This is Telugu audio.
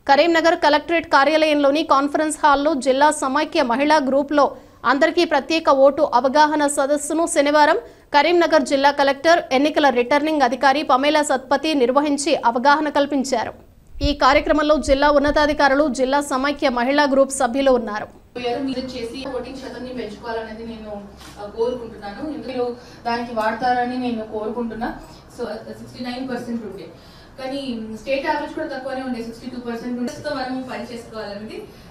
కరీంనగర్ కలెక్టరేట్ కార్యాలయంలోని కాన్ఫరెన్స్ హాల్లో జిల్లా సమైక్య మహిళా గ్రూప్లో అందరికీ ప్రత్యేక ఓటు అవగాహన సదస్సును శనివారం కరీంనగర్ జిల్లా కలెక్టర్ ఎన్నికల రిటర్నింగ్ అధికారి పమేలా సత్పతి నిర్వహించి అవగాహన కల్పించారు ఈ కార్యక్రమంలో జిల్లా ఉన్నతాధికారులు జిల్లా సమైక్య మహిళా గ్రూప్ సభ్యులు ఉన్నారు పోయారు మీరు చేసి ఓటింగ్ శాతాన్ని పెంచుకోవాలనేది నేను ఆ, కోరుకుంటున్నాను మీరు దానికి వాడతారని నేను కోరుకుంటున్నా సో సిక్స్టీ నైన్ పర్సెంట్ ఉండే కానీ స్టేట్ యావరేజ్ కూడా తక్కువనే ఉండే సిక్స్టీ టూ పర్సెంట్ ఉండే సో మనము పని చేసుకోవాలనేది